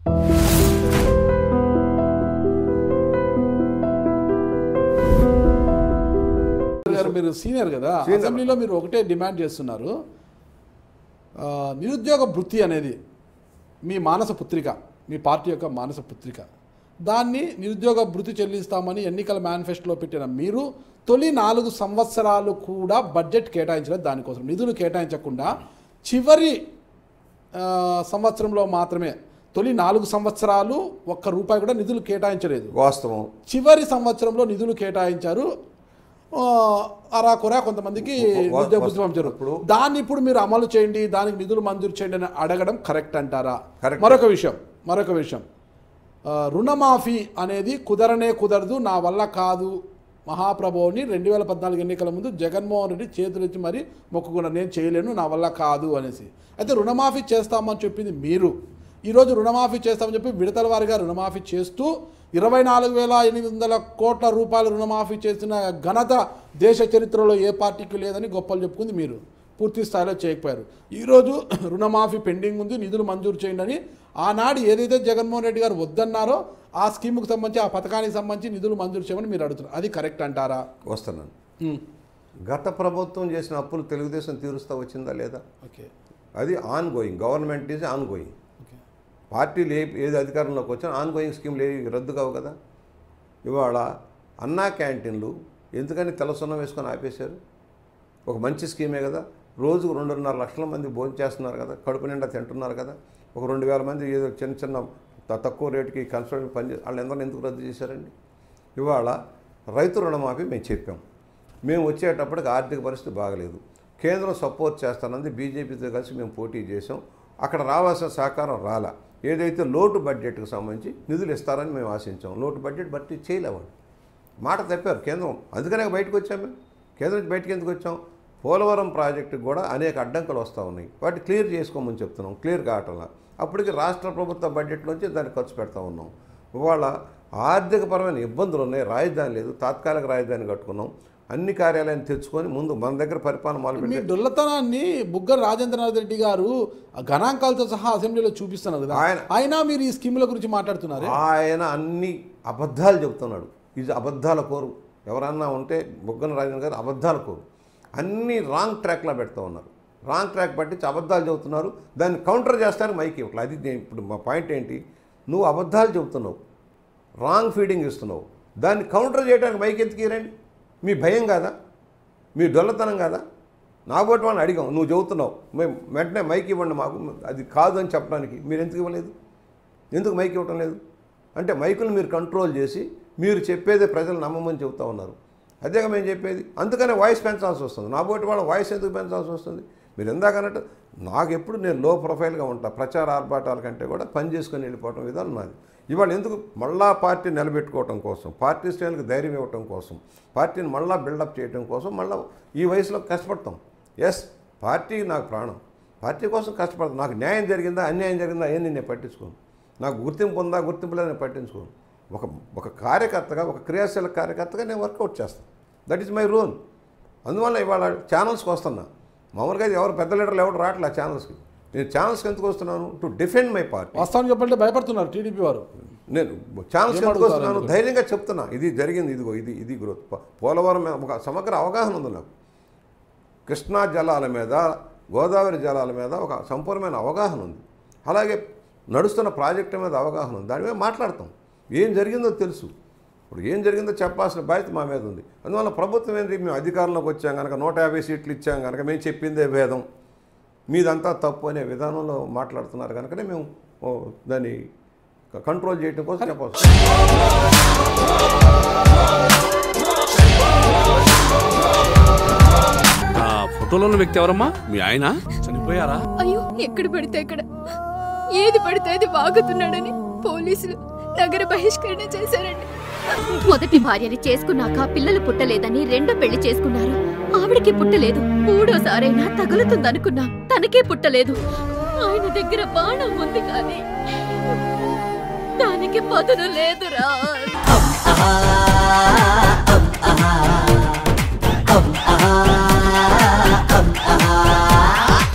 గారు మీరు సీనియర్ కదా అసెంబ్లీలో మీరు ఒకటే డిమాండ్ చేస్తున్నారు ఆ, నిరుద్యోగ వృత్తి అనేది మీ మానస పుత్రిక మీ పార్టీ యొక్క మానస పుత్రిక దాన్ని నిరుద్యోగ భృతి చెల్లిస్తామని ఎన్నికల మేనిఫెస్టోలో పెట్టిన మీరు తొలి నాలుగు సంవత్సరాలు కూడా బడ్జెట్ కేటాయించలేదు దానికోసం నిధులు కేటాయించకుండా చివరి ఆ, సంవత్సరంలో మాత్రమే తొలి నాలుగు సంవత్సరాలు ఒక్క రూపాయి కూడా నిధులు కేటాయించలేదు వాస్తవం చివరి సంవత్సరంలో నిధులు కేటాయించారు ఆ, అరాకొరా కొంతమందికి వా- నిరుద్యోగ భృతి పంచారు ఇప్పుడు- దాన్ని ఇప్పుడు మీరు అమలు చేయండి దానికి నిధులు మంజూరు చేయండి అని అడగడం కరెక్ట్ అంటారా Correct. మరొక విషయం మరొక విషయం ఆ, రుణమాఫీ అనేది కుదరనే కుదరదు నా వల్ల కాదు మహాప్రభువుని రెండు వేల పద్నాలుగు ఎన్నికల ముందు జగన్మోహన్ రెడ్డి చేతులెత్తి మరి మొక్కుకున్నారు నేను చేయలేను నా వల్ల కాదు అనేసి అయితే రుణమాఫీ చేస్తామని చెప్పింది మీరు ఈరోజు రుణమాఫీ చేస్తామని చెప్పి విడతల వారిగా రుణమాఫీ చేస్తూ ఇరవై నాలుగు వేల ఎనిమిది వందల కోట్ల రూపాయలు రుణమాఫీ చేసిన ఘనత దేశ చరిత్రలో ఏ పార్టీకి లేదని గొప్పలు చెప్పుకుంది మీరు పూర్తి స్థాయిలో చేయకపోయారు ఈరోజు రుణమాఫీ పెండింగ్ ఉంది నిధులు మంజూరు చేయండి అని ఆనాడు ఏదైతే జగన్మోహన్ రెడ్డి గారు వద్దన్నారో ఆ స్కీమ్కి సంబంధించి ఆ పథకానికి సంబంధించి నిధులు మంజూరు చేయమని మీరు అడుగుతున్నారు అది కరెక్ట్ అంటారా వస్తున్నాను ఉమ్, గత ప్రభుత్వం చేసిన అప్పులు తెలుగుదేశం తీరుస్తా వచ్చిందా లేదా ఓకే అది ongoing government is ongoing okay పార్టీలు ఏ ఏది అధికారంలోకి వచ్చినా ఆన్ గోయింగ్ స్కీమ్లు ఏవి రద్దు కావు కదా ఇవాళ అన్నా క్యాంటీన్లు ఎందుకని తెల్లసున్నం వేసుకొని ఆపేశారు ఒక మంచి స్కీమే కదా రోజుకు రెండున్నర లక్షల మంది భోజనం చేస్తున్నారు కదా కడుపు నిండా తింటున్నారు కదా ఒక రెండు వేల మంది ఏదో చిన్న చిన్న త- తక్కువ రేటుకి కన్స్ట్రక్షన్ పని చే- వాళ్ళు ఎందరిని ఎందుకు రద్దు చేశారండి ఇవాళ రైతు రుణమాఫీ మేము చెప్పాం మేము వచ్చేటప్పటికి ఆర్థిక పరిస్థితి బాగలేదు కేంద్రం సపోర్ట్ చేస్తానంది బీజేపీతో కలిసి మేము పోటీ చేసాం అక్కడ రావాల్సిన సహకారం రాలా ఏదైతే లోటు బడ్జెట్కి సంబంధించి నిధులు ఇస్తారని మేము ఆశించాం లోటు బడ్జెట్ భర్తీ చేయలేమండి మాట తప్పారు కేంద్రం అందుకనే బయటకు వచ్చాం మేము కేంద్రం నుంచి బయటకు ఎందుకు వచ్చాం పోలవరం ప్రాజెక్టుకు కూడా అనేక అడ్డంకులు వస్తూ ఉన్నాయి వాటి క్లియర్ చేసుకోమని చెప్తున్నాం క్లియర్ కావటంలా అప్పటికి రాష్ట్ర ప్రభుత్వ బడ్జెట్లోంచి దాన్ని ఖర్చు పెడతా ఉన్నాం ఇవాళ ఆర్థికపరమైన ఇబ్బందులు ఉన్నాయి రాజధాని లేదు తాత్కాలిక రాజధాని కట్టుకున్నాం అన్ని కార్యాలయాన్ని తెచ్చుకొని ముందు మన దగ్గర పరిపాలన మొదలు మీ పెడితే డొల్లతనాన్ని బుగ్గన రాజేంద్రనాథ్ రెడ్డి గారు ఆ గణాంకాలతో సహా అసెంబ్లీలో చూపిస్తున్నారు కదా ఆయన- అయినా మీరు ఈ స్కీముల గురించి మాట్లాడుతున్నారు ఆయన అన్ని అబద్ధాలు చెప్తున్నాడు ఇది అబద్ధాల కోరు ఎవరన్నా ఉంటే బుగ్గన రాజేంద్ర గారు అబద్ధాల కోరు అన్ని రాంగ్ ట్రాక్లో పెడతా ఉన్నారు రాంగ్ ట్రాక్ పట్టించి అబద్ధాలు చెబుతున్నారు దాన్ని కౌంటర్ చేస్తానికి మైక్ ఇవ్వట్లేదు అది నేను ఇప్పుడు మా పాయింట్ ఏంటి నువ్వు అబద్ధాలు చెబుతున్నావు రాంగ్ ఫీడింగ్ ఇస్తున్నావు దాన్ని కౌంటర్ చేయడానికి మైక్ ఎందుకు ఇరండి మీ భయం కాదా మీ డొల్లతనం కాదా నాబోటి వాళ్ళని అడిగాం నువ్వు చెబుతున్నావు మేము వెంటనే మైక్ ఇవ్వండి మాకు అది కాదు అని చెప్పడానికి మీరు ఎందుకు ఇవ్వలేదు ఎందుకు మైక్ ఇవ్వటం లేదు అంటే మైకులు మీరు కంట్రోల్ చేసి మీరు చెప్పేదే ప్రజలు నమ్మమని చెబుతా ఉన్నారు అదేగా మేము చెప్పేది అందుకనే వాయిస్ పెంచాల్సి వస్తుంది నా బోటి వాళ్ళ వాయిస్ ఎందుకు పెంచాల్సి వస్తుంది మీరు ఎందాకన్నట్టు నాకు ఎప్పుడు నేను లో ప్రొఫైల్గా ఉంటా ప్రచార ఆర్భాటాల కంటే కూడా పని చేసుకొని వెళ్ళిపోవటం విధానం నాది ఇవాళ ఎందుకు మళ్ళా పార్టీ నిలబెట్టుకోవటం కోసం పార్టీ శ్రేణులకు ధైర్యం ఇవ్వటం కోసం పార్టీని మళ్ళా బిల్డప్ చేయడం కోసం మళ్ళీ ఈ వయసులో కష్టపడతాం ఎస్ పార్టీ నాకు ప్రాణం పార్టీ కోసం కష్టపడతాను నాకు న్యాయం జరిగిందా అన్యాయం జరిగిందా ఏం నేను పట్టించుకోను నాకు గుర్తింపు ఉందా గుర్తింపు లేదా నేను పట్టించుకోను ఒక ఒక కార్యకర్తగా ఒక క్రియాశీల కార్యకర్తగా నేను వర్కౌట్ చేస్తాను దట్ ఈస్ మై రోల్ అందువల్ల ఇవాళ ఛానల్స్కి వస్తున్నా మామూలుగా అయితే ఎవరు పెద్ద లీడర్లు ఎవరు రావట్లే ఛానల్స్కి నేను ఛానల్స్కి ఎందుకు వస్తున్నాను టు డిఫెండ్ మై పార్టీ వాస్తవానికి చెప్పాలంటే భయపడుతున్నారు టీడీపీ వారు నేను ఛానల్స్ ఎందుకు ఏమడుగుతారు వస్తున్నాను అందులో? ధైర్యంగా చెప్తున్నా ఇది జరిగింది ఇదిగో ఇది ఇది గ్రోత్ ప- పోలవరం మీద ఒక సమగ్ర అవగాహన ఉంది నాకు కృష్ణా జలాల మీద గోదావరి జలాల మీద ఒక సంపూర్ణమైన అవగాహన ఉంది అలాగే నడుస్తున్న ప్రాజెక్టు మీద అవగాహన ఉంది దాని మీద మాట్లాడతాం ఏం జరిగిందో తెలుసు ఇప్పుడు ఏం జరిగిందో చెప్పాల్సిన బాధ్యత మా మీద ఉంది అందువల్ల ప్రభుత్వం ఏంటి మేము అధికారంలోకి వచ్చాం కనుక నూట యాభై సీట్లు ఇచ్చాం కనుక మేము చెప్పిందే వేదం మీదంతా తప్పు అనే విధానంలో మాట్లాడుతున్నారు కనుకనే మేము ఓ, దాన్ని కంట్రోల్ చేయడం కోసం చెప్పవచ్చు ఆ ఫోటోలో ఉన్న వ్యక్తి ఎవరమ్మా మీ ఆయన చనిపోయారా అయ్యో ఎక్కడ పడితే అక్కడ ఏది పడితే అది వాగుతున్నాడని పోలీసులు నగర బహిష్కరణ చేశారండి మొదటి భార్యని చేసుకున్నాక పిల్లలు పుట్టలేదని రెండో పెళ్లి చేసుకున్నారు ఆవిడకి పుట్టలేదు మూడోసారైనా తగులుతుందనుకున్నాం తనకే పుట్టలేదు ఆయన దగ్గర బాణం ఉంది కానీ దానికి పదును లేదురా ఆహా